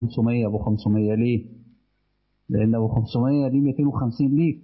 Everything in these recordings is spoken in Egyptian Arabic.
500 ابو 500 ليه لان ابو 500 دي 250 ليك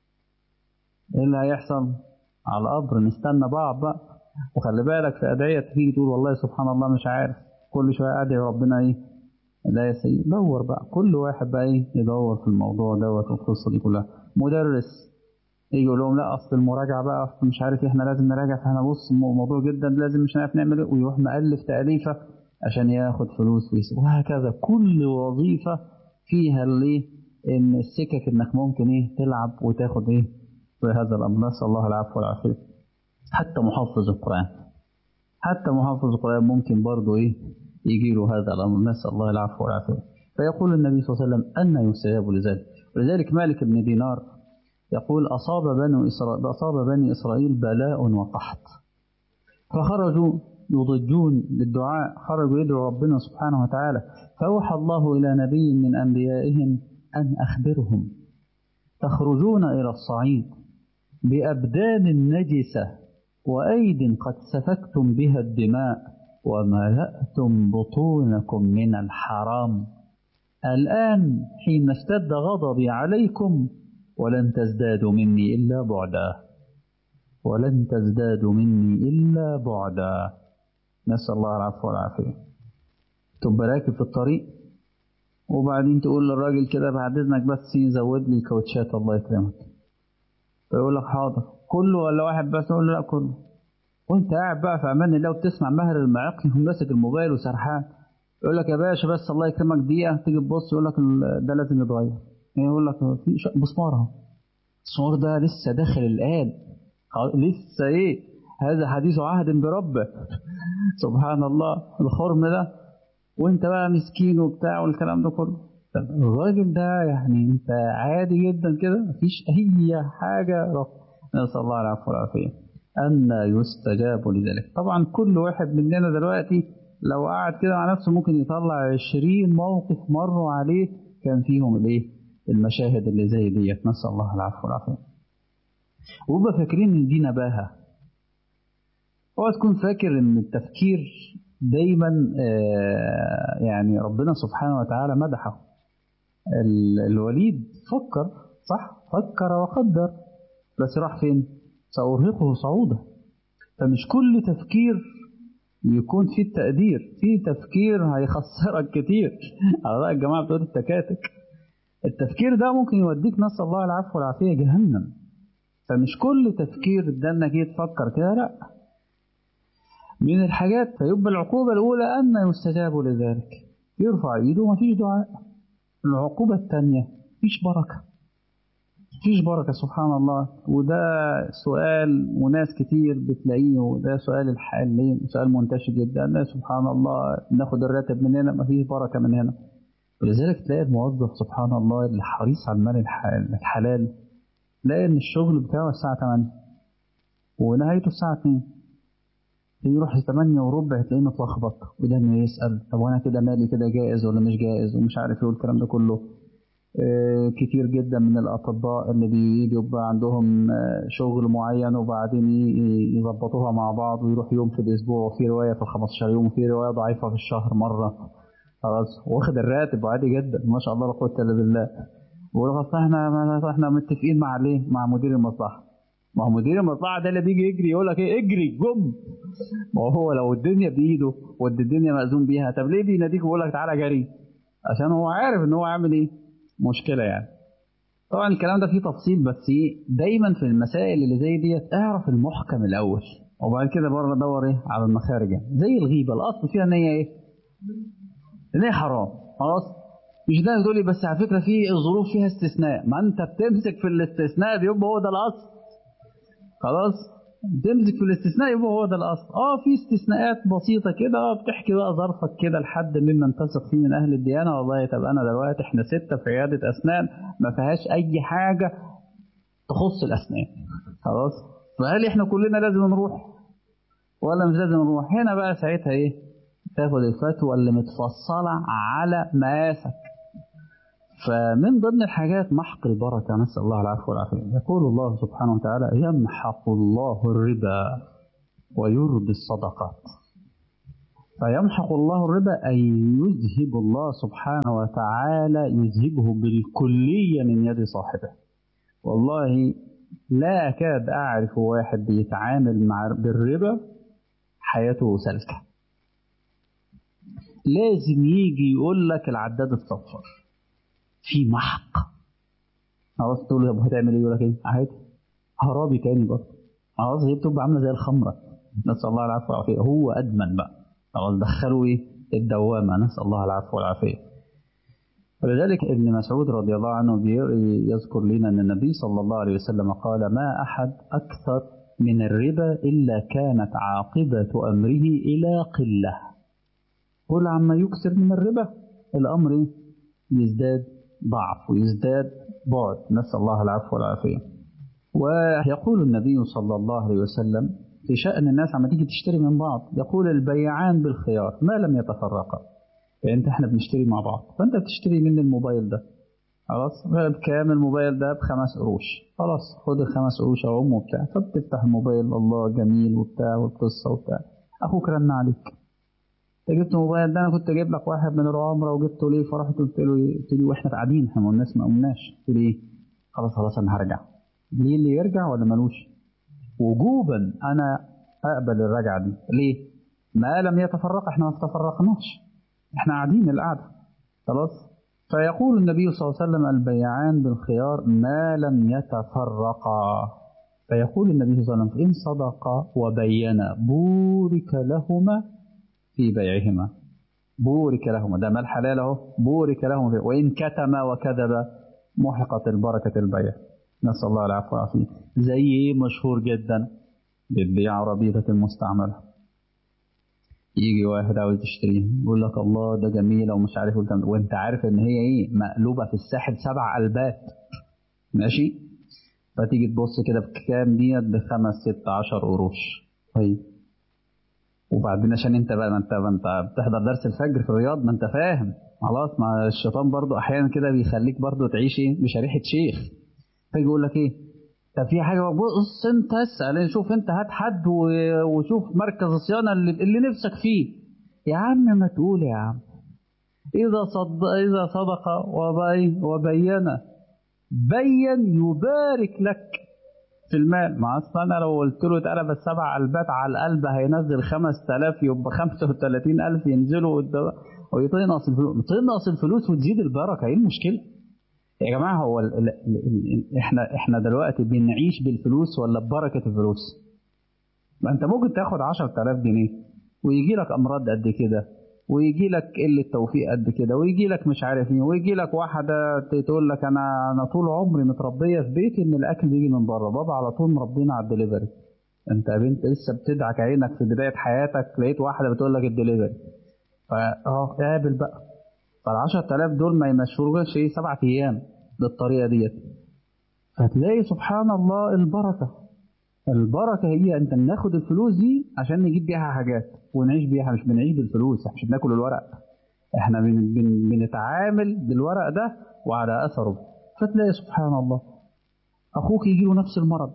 ايه اللي هيحصل على القبر نستنى بعض بقى وخلي بالك في ادعيه تيجي تقول والله سبحان الله مش عارف كل شويه ادعي ربنا ايه لا يا سيدي دور بقى كل واحد بقى ايه يدور في الموضوع دوت والقصه دي كلها مدرس يجي يقول لهم لا اصل المراجعه بقى اصل مش عارف احنا لازم نراجع فاحنا بص موضوع جدا لازم مش عارف نعمل ايه ويروح مؤلف تاليفه عشان ياخد فلوس ويسيب وهكذا كل وظيفه فيها الايه ان السكك انك ممكن ايه تلعب وتاخد ايه في هذا الامر نسال الله العفو والعافيه حتى محفظ القران حتى محفظ القران ممكن برضه ايه يجي له هذا الامر نسال الله العفو والعافيه فيقول النبي صلى الله عليه وسلم ان يستجاب لذلك ولذلك مالك بن دينار يقول أصاب بنو إسرائيل أصاب بني إسرائيل بلاء وقحط فخرجوا يضجون بالدعاء خرجوا يدعوا ربنا سبحانه وتعالى فأوحى الله إلى نبي من أنبيائهم أن أخبرهم تخرجون إلى الصعيد بأبدان نجسة وأيد قد سفكتم بها الدماء وملأتم بطونكم من الحرام الآن حين اشتد غضبي عليكم ولن تزدادوا مني إلا بعدا ولن تزدادوا مني إلا بعدا نسأل الله العفو والعافية تبقى راكب في الطريق وبعدين تقول للراجل كده بعد إذنك بس يزود لي الكاوتشات الله يكرمك فيقول لك حاضر كله ولا واحد بس يقول له لا كله وانت قاعد بقى في امان الله وبتسمع ماهر المعاقي ماسك الموبايل وسرحان يقول لك يا باشا بس الله يكرمك دقيقه تيجي تبص يقول لك ده لازم يتغير يقول لك في مسمار اهو المسمار ده لسه داخل الآن لسه ايه هذا حديث عهد بربه سبحان الله الخرم ده وانت بقى مسكين وبتاع والكلام ده كله الراجل ده يعني انت عادي جدا كده مفيش اي حاجه رب نسال الله العفو والعافيه ان يستجاب لذلك طبعا كل واحد مننا دلوقتي لو قعد كده مع نفسه ممكن يطلع 20 موقف مروا عليه كان فيهم الايه المشاهد اللي زي ديت نسأل الله العفو والعافية وبقى فاكرين ان دي نباهة اوعى تكون فاكر ان التفكير دايما آه يعني ربنا سبحانه وتعالى مدحه الوليد فكر صح فكر وقدر بس راح فين سأرهقه صعودا فمش كل تفكير يكون فيه التقدير في تفكير هيخسرك كتير على رأي الجماعة بتوع التكاتك التفكير ده ممكن يوديك نسأل الله العفو والعافية جهنم فمش كل تفكير ده انك تفكر كده لا من الحاجات فيبقى العقوبة الأولى أن يستجاب لذلك يرفع ايده ومفيش دعاء العقوبة الثانية مفيش بركة مفيش بركة سبحان الله وده سؤال وناس كتير بتلاقيه وده سؤال الحال سؤال منتشر جدا سبحان الله ناخد الراتب من هنا مفيش بركة من هنا ولذلك تلاقي الموظف سبحان الله اللي حريص على المال الحلال تلاقي ان الشغل بتاعه الساعة 8 ونهايته الساعة 2 يروح 8 وربع تلاقيه متلخبط وده انه يسأل طب وانا كده مالي كده جائز ولا مش جائز ومش عارف ايه الكلام ده كله آه كتير جدا من الاطباء اللي بيجي يبقى عندهم آه شغل معين وبعدين يظبطوها مع بعض ويروح يوم في الاسبوع وفي روايه في ال 15 يوم وفي روايه ضعيفه في الشهر مره خلاص واخد الراتب عادي جدا ما شاء الله لا قوه الا بالله ويقول اصل احنا احنا متفقين مع ليه؟ مع مدير المصلحه ما هو مدير المصلحه ده اللي بيجي يجري يقول لك ايه اجري جم ما هو لو الدنيا بايده والدنيا مأذون بيها طب ليه بيناديك ويقول لك تعالى جري؟ عشان هو عارف ان هو عامل ايه؟ مشكله يعني طبعا الكلام ده فيه تفصيل بس ايه دايما في المسائل اللي زي ديت اعرف المحكم الاول وبعد كده بره دور ايه على المخارج زي الغيبه الاصل فيها ان هي ايه؟ ان هي حرام خلاص مش ده تقول لي بس على فكره في الظروف فيها استثناء ما انت بتمسك في الاستثناء يبقى هو ده الاصل خلاص تمسك في الاستثناء يبقى هو ده الاصل اه في استثناءات بسيطه كده اه بتحكي بقى ظرفك كده لحد ممن تثق فيه من اهل الديانه والله طب انا دلوقتي احنا سته في عياده اسنان ما فيهاش اي حاجه تخص الاسنان خلاص فهل احنا كلنا لازم نروح ولا مش لازم نروح هنا بقى ساعتها ايه تاخد الفتوى اللي متفصله على مقاسك فمن ضمن الحاجات محق البركة نسأل الله العفو والعافية يقول الله سبحانه وتعالى يمحق الله الربا ويربي الصدقات فيمحق الله الربا أي يذهب الله سبحانه وتعالى يذهبه بالكلية من يد صاحبه والله لا أكاد أعرف واحد بيتعامل مع بالربا حياته سلكة لازم يجي يقول لك العداد اتصفر في محق خلاص تقول له هتعمل ايه يقول لك ايه عادي هرابي تاني برضه خلاص هي بتبقى عامله زي الخمره نسال الله العفو والعافيه هو ادمن بقى خلاص دخلوا ايه الدوامه نسال الله العفو والعافيه ولذلك ابن مسعود رضي الله عنه يذكر لنا ان النبي صلى الله عليه وسلم قال ما احد اكثر من الربا الا كانت عاقبه امره الى قله كل عما يكثر من الربا الامر يزداد ضعف ويزداد بعد نسال الله العفو والعافيه ويقول النبي صلى الله عليه وسلم في شأن الناس عم تيجي تشتري من بعض يقول البيعان بالخيار ما لم يتفرقا يعني انت احنا بنشتري مع بعض فانت بتشتري مني الموبايل ده خلاص بكام الموبايل ده بخمس قروش خلاص خد الخمس قروش اهم وبتاع فبتفتح الموبايل الله جميل وبتاع والقصه وبتاع اخوك رن عليك انت جبت الموبايل ده انا كنت جايب لك واحد من العمره وجبته ليه فرحت قلت له قلت له واحنا قاعدين احنا الناس ما قمناش قلت له ايه خلاص خلاص انا هرجع ليه اللي يرجع ولا ملوش وجوبا انا اقبل الرجعه دي ليه ما لم يتفرق احنا ما تفرقناش احنا قاعدين القعده خلاص فيقول النبي صلى الله عليه وسلم البيعان بالخيار ما لم يتفرقا فيقول النبي صلى الله عليه وسلم ان صدقا وبينا بورك لهما في بيعهما بورك لهما ده مال حلال اهو بورك لهما فيه. وان كتما وكذب محقت البركه البيع نسال الله العفو والعافيه زي مشهور جدا بتبيع عربيتك المستعمله يجي واحد عاوز يشتريه يقول لك الله ده جميله ومش عارف وانت عارف ان هي ايه مقلوبه في الساحل سبع قلبات ماشي فتيجي تبص كده بكام ديت بخمس ست عشر قروش طيب وبعدين عشان انت بقى ما انت ما انت بتحضر درس الفجر في الرياض ما انت فاهم خلاص ما الشيطان برضو احيانا كده بيخليك برضو تعيش ايه بشريحه شيخ فيجي يقول لك ايه طب في حاجه بص انت اسال شوف انت هات حد وشوف مركز الصيانه اللي, اللي نفسك فيه يا عم ما تقول يا عم اذا صد اذا صدق وبي وبين بين يبارك لك في المال ما اصلا انا لو قلت له تعالى بس سبع قلبات على القلب هينزل 5000 يبقى 35000 ينزلوا ويطنقص الفلوس تنقص الفلوس وتزيد البركه ايه المشكله؟ يا جماعه هو ال ال ال احنا احنا دلوقتي بنعيش بالفلوس ولا ببركه الفلوس؟ ما انت ممكن تاخد 10000 جنيه ويجي لك امراض قد كده ويجي لك قله توفيق قد كده ويجي لك مش عارف مين ويجي لك واحده تقول لك انا انا طول عمري متربيه في بيتي ان الاكل بيجي من بره بابا على طول مربينا على الدليفري انت يا بنت لسه بتدعك عينك في بدايه حياتك لقيت واحده بتقول لك الدليفري فاه قابل بقى فال 10000 دول ما يمشوش ايه سبعة ايام بالطريقه ديت فتلاقي سبحان الله البركه البركه هي انت ناخد الفلوس دي عشان نجيب بيها حاجات ونعيش بيها مش بنعيش بالفلوس عشان ناكل الورق احنا بن بن بنتعامل بالورق ده وعلى اثره فتلاقي سبحان الله اخوك يجي له نفس المرض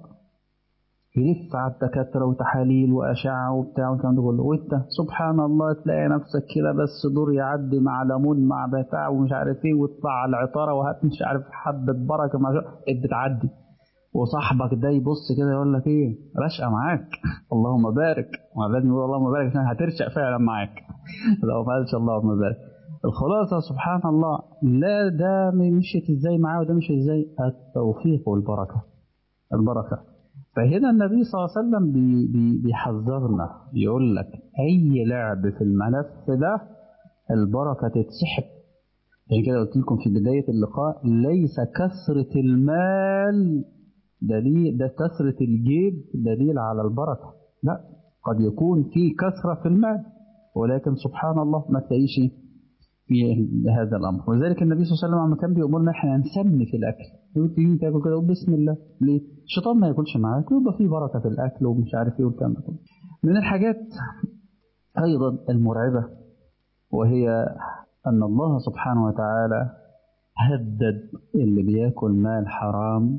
يلف على الدكاتره وتحاليل واشعه وبتاع والكلام ده كله وانت سبحان الله تلاقي نفسك كده بس دور يعدي مع ليمون مع بتاع ومش عارف ايه وتطلع على العطاره وهات مش عارف حبه بركه مع بتعدي وصاحبك ده يبص كده يقول لك ايه رشقه معاك اللهم بارك لازم يقول اللهم بارك عشان هترشق فعلا معاك لو ما قالش اللهم بارك الخلاصة سبحان الله لا ده مشيت ازاي معاه وده مشي ازاي التوفيق والبركة البركة فهنا النبي صلى الله عليه وسلم بي بي بيحذرنا يقول لك أي لعب في الملف ده البركة تتسحب عشان كده قلت لكم في بداية اللقاء ليس كثرة المال دليل ده كثرة الجيب دليل على البركة لا قد يكون في كثرة في المال ولكن سبحان الله ما تلاقيش في هذا الأمر ولذلك النبي صلى الله عليه وسلم لما كان بيأمرنا احنا نسمي في الأكل يقول تيجي تاكل كده بسم الله ليه؟ الشيطان ما ياكلش معاك ويبقى في بركة في الأكل ومش عارف ايه والكلام ده كله من الحاجات أيضا المرعبة وهي أن الله سبحانه وتعالى هدد اللي بياكل مال حرام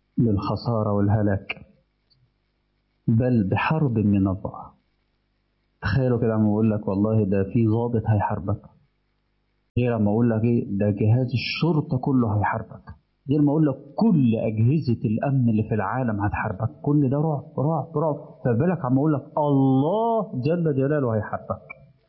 للخسارة والهلاك بل بحرب من الله تخيلوا كده لما اقول لك والله ده في ضابط هيحاربك غير لما اقول لك ايه ده جهاز الشرطه كله هيحاربك غير ما اقول لك كل اجهزه الامن اللي في العالم هتحاربك كل ده رعب رعب رعب فبالك عم اقول لك الله جل جلاله هيحاربك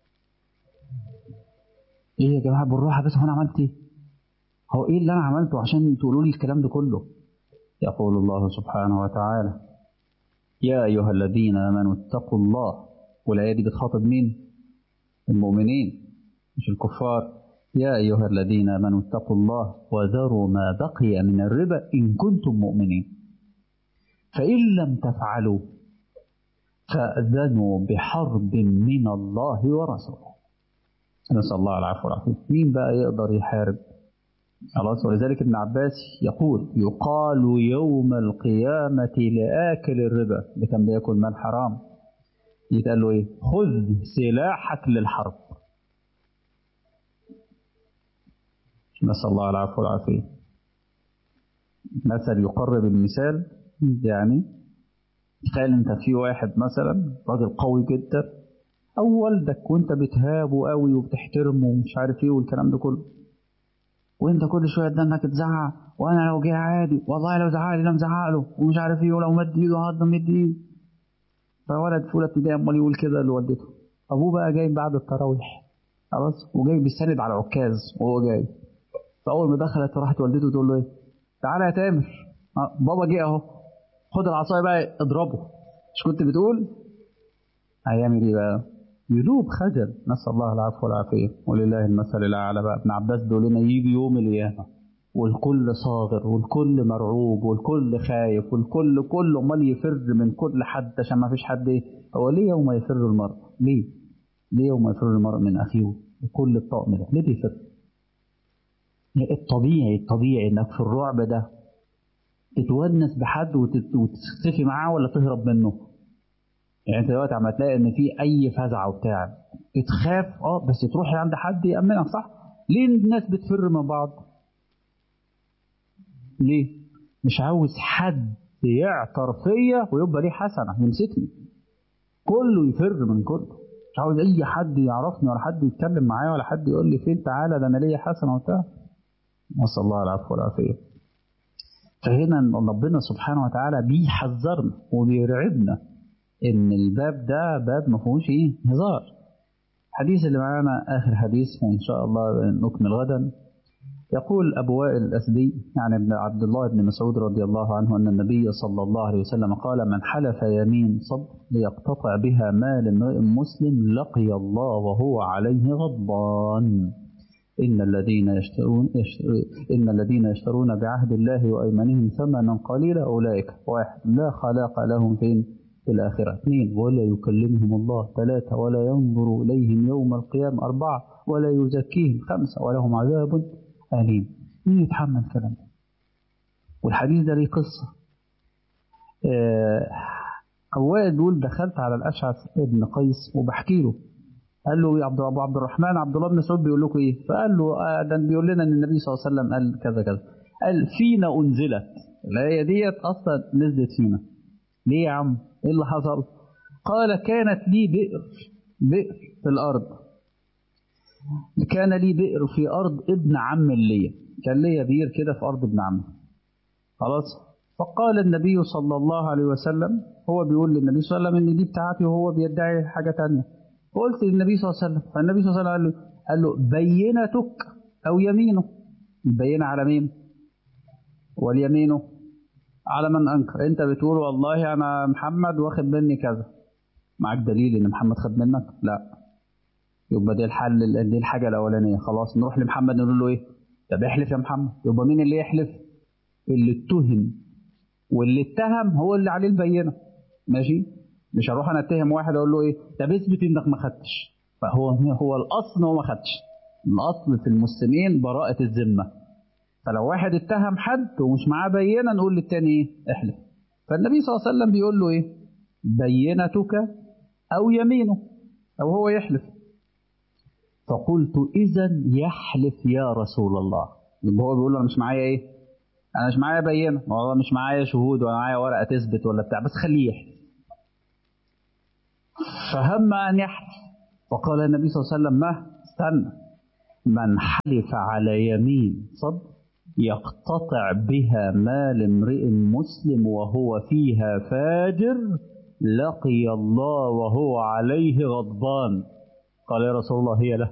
ايه يا جماعه بالراحه بس هو انا عملت ايه هو ايه اللي انا عملته عشان تقولوا لي الكلام ده كله يقول الله سبحانه وتعالى يا ايها الذين امنوا اتقوا الله والايه دي بتخاطب مين المؤمنين مش الكفار يا أيها الذين آمنوا اتقوا الله وذروا ما بقي من الربا إن كنتم مؤمنين فإن لم تفعلوا فأذنوا بحرب من الله ورسوله نسأل الله العفو والعافية مين بقى يقدر يحارب خلاص ولذلك ابن عباس يقول يقال يوم القيامة لآكل الربا اللي كان بياكل مال حرام يتقال له ايه خذ سلاحك للحرب نسأل الله العفو والعافية مثل يقرب المثال يعني تخيل انت في واحد مثلا راجل قوي جدا او والدك وانت بتهابه قوي وبتحترمه ومش عارف ايه والكلام ده كله وانت كل شويه دمك تزعق وانا لو جه عادي والله لو زعق لي لم زعق له ومش عارف ايه ولو مد ايده هقدر مد ايده فولد في اولى ابتدائي امال يقول كده لوالدته ابوه بقى جاي بعد التراويح خلاص وجاي بيسند على عكاز وهو جاي فاول ما دخلت راحت والدته تقول له ايه تعالى يا تامر بابا جه اهو خد العصايه بقى اضربه مش كنت بتقول هيعمل ايه بقى يذوب خجل نسال الله العفو والعافيه ولله المثل الاعلى بقى ابن عباس بيقول لنا يجي يوم القيامه والكل صاغر والكل مرعوب والكل خايف والكل كله امال يفر من كل حد عشان ما فيش حد ايه هو ليه يوم يفر المرء ليه ليه يوم يفر المرء من اخيه وكل الطقم ده ليه بيفر الطبيعي الطبيعي انك في الرعب ده تتونس بحد وتختفي معاه ولا تهرب منه يعني انت دلوقتي عم تلاقي ان في اي فزعه وبتاع تخاف اه بس تروح عند حد يامنك صح ليه الناس بتفر من بعض ليه مش عاوز حد يعثر فيا ويبقى ليه حسنه يمسكني كله يفر من كله مش عاوز اي حد يعرفني ولا حد يتكلم معايا ولا حد يقول لي فين تعالى ده انا ليا حسنه وبتاع نسال الله العفو والعافيه فهنا ربنا سبحانه وتعالى بيحذرنا وبيرعبنا ان الباب ده باب ما فيهوش ايه هزار الحديث اللي معانا اخر حديث وان شاء الله نكمل غدا يقول ابو وائل الاسدي يعني ابن عبد الله بن مسعود رضي الله عنه ان النبي صلى الله عليه وسلم قال من حلف يمين صدق ليقتطع بها مال امرئ مسلم لقي الله وهو عليه غضبان إن الذين يشترون إن الذين يشترون بعهد الله وأيمانهم ثمنا قليلا أولئك واحد لا خلاق لهم فين في الآخرة اثنين ولا يكلمهم الله ثلاثة ولا ينظر إليهم يوم القيامة أربعة ولا يزكيهم خمسة ولهم عذاب أليم مين يتحمل الكلام ده والحديث ده ليه قصة أوائل بيقول دخلت على الأشعث ابن قيس وبحكي له قال له يا عبد ابو عبد الرحمن عبد الله بن مسعود بيقول لكم ايه؟ فقال له آه ده بيقول لنا ان النبي صلى الله عليه وسلم قال كذا كذا. قال فينا انزلت الايه ديت اصلا نزلت فينا. ليه يا عم؟ ايه اللي حصل؟ قال كانت لي بئر بئر في الارض. كان لي بئر في ارض ابن عم ليا، كان ليا بير كده في ارض ابن عمي. خلاص؟ فقال النبي صلى الله عليه وسلم هو بيقول للنبي صلى الله عليه وسلم ان دي بتاعتي وهو بيدعي حاجه ثانيه. فقلت للنبي صلى الله عليه وسلم فالنبي صلى الله عليه وسلم قال له قال له بينتك او يمينه البينه على مين واليمينه على من انكر انت بتقول والله انا محمد واخد مني كذا معاك دليل ان محمد خد منك لا يبقى دي الحل دي الحاجه الاولانيه خلاص نروح لمحمد نقول له ايه طب احلف يا محمد يبقى مين اللي يحلف اللي اتهم واللي اتهم هو اللي عليه البينه ماشي مش هروح انا اتهم واحد اقول له ايه طب اثبت انك ما خدتش فهو هو الاصل ان هو ما خدش الاصل في المسلمين براءه الذمه فلو واحد اتهم حد ومش معاه بينه نقول للتاني ايه احلف فالنبي صلى الله عليه وسلم بيقول له ايه بينتك او يمينه او هو يحلف فقلت اذا يحلف يا رسول الله يبقى هو بيقول له انا مش معايا ايه انا مش معايا بينه والله مش معايا شهود ولا معايا ورقه تثبت ولا بتاع بس خليه يحلف فهم أن يحلف فقال النبي صلى الله عليه وسلم ما استنى من حلف على يمين صد يقتطع بها مال امرئ مسلم وهو فيها فاجر لقي الله وهو عليه غضبان قال يا رسول الله هي له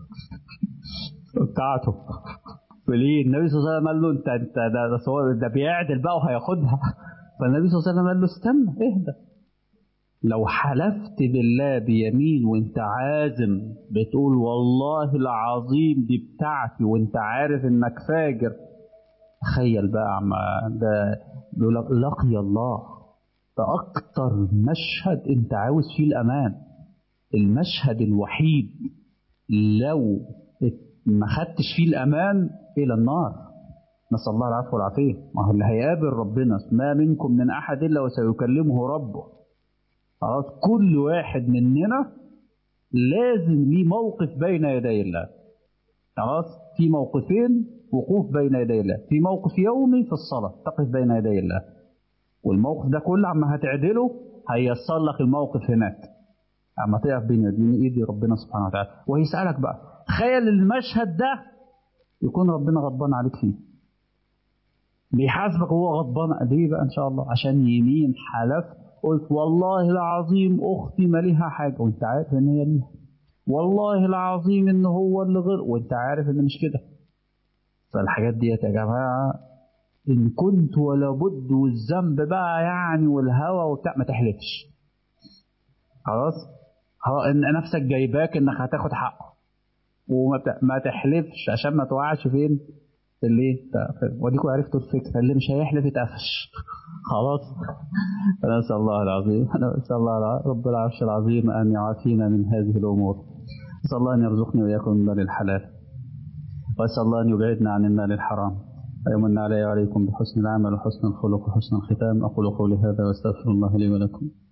بتاعته وليه النبي صلى الله عليه وسلم قال له انت انت ده ده, ده بيعدل بقى وهياخدها فالنبي صلى الله عليه وسلم قال له استنى اهدى لو حلفت بالله بيمين وانت عازم بتقول والله العظيم دي بتاعتي وانت عارف انك فاجر تخيل بقى عم ده بيقول لك لقي الله ده اكتر مشهد انت عاوز فيه الامان المشهد الوحيد لو ما خدتش فيه الامان الى النار نسال الله العفو والعافيه ما هو اللي هيقابل ربنا ما منكم من احد الا وسيكلمه ربه خلاص كل واحد مننا لازم ليه موقف بين يدي الله خلاص في موقفين وقوف بين يدي الله في موقف يومي في الصلاة تقف بين يدي الله والموقف ده كله عما هتعدله هيسر لك الموقف هناك عما تقف بين يدين ايدي ربنا سبحانه وتعالى ويسألك بقى تخيل المشهد ده يكون ربنا غضبان عليك فيه بيحاسبك وهو غضبان ليه بقى ان شاء الله عشان يمين حلفت قلت والله العظيم اختي ما ليها حاجه وانت عارف ان هي ليها والله العظيم ان هو اللي غير وانت عارف ان مش كده فالحاجات ديت يا جماعه ان كنت ولا بد والذنب بقى يعني والهوى وبتاع ما تحلفش خلاص ان نفسك جايباك انك هتاخد حقه وما تحلفش عشان ما توقعش فين اللي وديكوا عرفتوا الفكره اللي مش هيحلف يتقفش خلاص نسال الله العظيم نسال الله رب العرش العظيم ان يعافينا من هذه الامور نسال الله ان يرزقني واياكم من مال الحلال واسال الله ان يبعدنا عن المال الحرام ويمن علي وعليكم بحسن العمل وحسن الخلق وحسن الختام اقول قولي هذا واستغفر الله لي ولكم